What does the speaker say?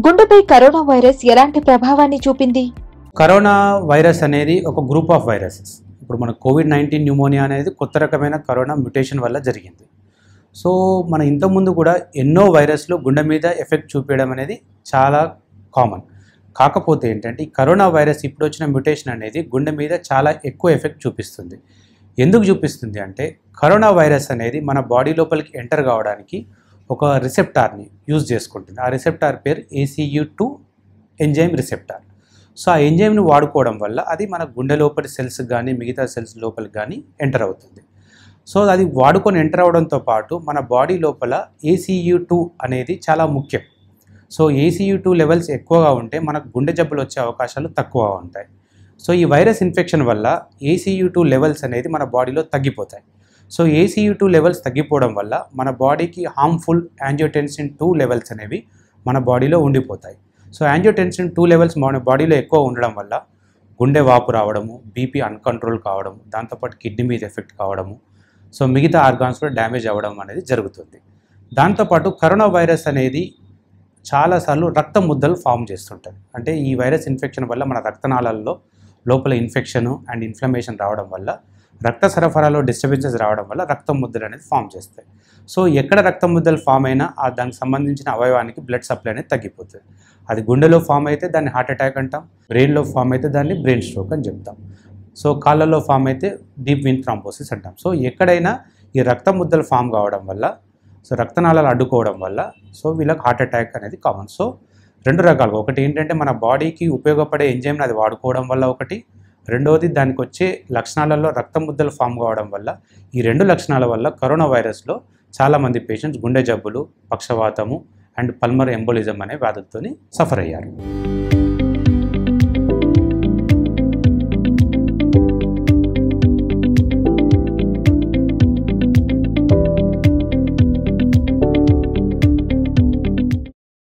గుండెపై corona virus ఎలాంటి ప్రభావాన్ని చూపింది కరోనా వైరస్ అనేది ఒక గ్రూప్ ఆఫ్ వైరసెస్ ఇప్పుడు మన కోవిడ్ నైన్టీన్ న్యూమోనియా అనేది కొత్త రకమైన కరోనా మ్యుటేషన్ వల్ల జరిగింది సో మన ఇంతకుముందు కూడా ఎన్నో వైరస్లు గుండె మీద ఎఫెక్ట్ చూపించడం అనేది చాలా కామన్ కాకపోతే ఏంటంటే ఈ కరోనా వైరస్ ఇప్పుడు వచ్చిన మ్యుటేషన్ అనేది గుండె మీద చాలా ఎక్కువ ఎఫెక్ట్ చూపిస్తుంది ఎందుకు చూపిస్తుంది అంటే కరోనా వైరస్ అనేది మన బాడీ లోపలికి ఎంటర్ కావడానికి ఒక రిసెప్టార్ని యూజ్ చేసుకుంటుంది ఆ రిసెప్టార్ పేరు ACE two enzyme receptor so ఆ ఎంజైమ్ని వాడుకోవడం వల్ల అది మన గుండె లోపలి సెల్స్ కానీ మిగతా సెల్స్ లోపలికి కానీ ఎంటర్ అవుతుంది సో అది వాడుకొని ఎంటర్ అవడంతో పాటు మన బాడీ లోపల ఏసీయూ టూ అనేది చాలా ముఖ్యం సో ఏసీయూ టూ లెవెల్స్ ఎక్కువగా ఉంటే మనకు గుండె జబ్బులు వచ్చే అవకాశాలు తక్కువగా ఉంటాయి సో ఈ వైరస్ ఇన్ఫెక్షన్ వల్ల ఏసీయూ టూ లెవెల్స్ అనేది మన బాడీలో తగ్గిపోతాయి సో ఏసీయూ టూ లెవెల్స్ తగ్గిపోవడం వల్ల మన బాడీకి హార్మ్ఫుల్ యాంజియోటెన్సిన్ టూ లెవెల్స్ అనేవి మన బాడీలో ఉండిపోతాయి సో యాంజియోటెన్సిన్ టూ లెవెల్స్ మన బాడీలో ఎక్కువ ఉండడం వల్ల గుండె వాపు రావడము బీపీ అన్కంట్రోల్ కావడము దాంతోపాటు కిడ్నీ మీద ఎఫెక్ట్ కావడము సో మిగతా ఆర్గాన్స్ కూడా డ్యామేజ్ అవ్వడం అనేది జరుగుతుంది దాంతోపాటు కరోనా వైరస్ అనేది చాలాసార్లు రక్త ముద్దలు ఫామ్ చేస్తుంటుంది అంటే ఈ వైరస్ ఇన్ఫెక్షన్ వల్ల మన రక్తనాళాల్లో లోపల ఇన్ఫెక్షన్ అండ్ ఇన్ఫ్లమేషన్ రావడం వల్ల రక్త సరఫరాలో డిస్టర్బెన్సెస్ రావడం వల్ల రక్త ముద్దలు అనేది ఫామ్ చేస్తాయి సో ఎక్కడ రక్త ముద్దలు ఫామ్ అయినా ఆ దానికి సంబంధించిన అవయవానికి బ్లడ్ సప్లై అనేది తగ్గిపోతుంది అది గుండెలో ఫామ్ అయితే దాన్ని హార్ట్ అటాక్ అంటాం బ్రెయిన్లో ఫామ్ అయితే దాన్ని బ్రెయిన్ స్ట్రోక్ అని చెప్తాం సో కాళ్ళలో ఫామ్ అయితే డీప్ విన్ థ్రాంపోసిస్ అంటాం సో ఎక్కడైనా ఈ రక్త ముద్దలు ఫామ్ కావడం వల్ల సో రక్తనాళాలు అడ్డుకోవడం వల్ల సో వీళ్ళకి హార్ట్ అటాక్ అనేది కామన్ సో రెండు రకాలుగా ఒకటి ఏంటంటే మన బాడీకి ఉపయోగపడే ఎంజైమ్ని అది వాడుకోవడం వల్ల ఒకటి రెండవది దానికి వచ్చే లక్షణాలలో రక్త ముద్దలు ఫామ్ కావడం వల్ల ఈ రెండు లక్షణాల వల్ల కరోనా వైరస్లో చాలామంది పేషెంట్స్ గుండె జబ్బులు పక్షవాతము అండ్ పల్మర్ ఎంబోలిజం అనే వ్యాధులతోని సఫర్ అయ్యారు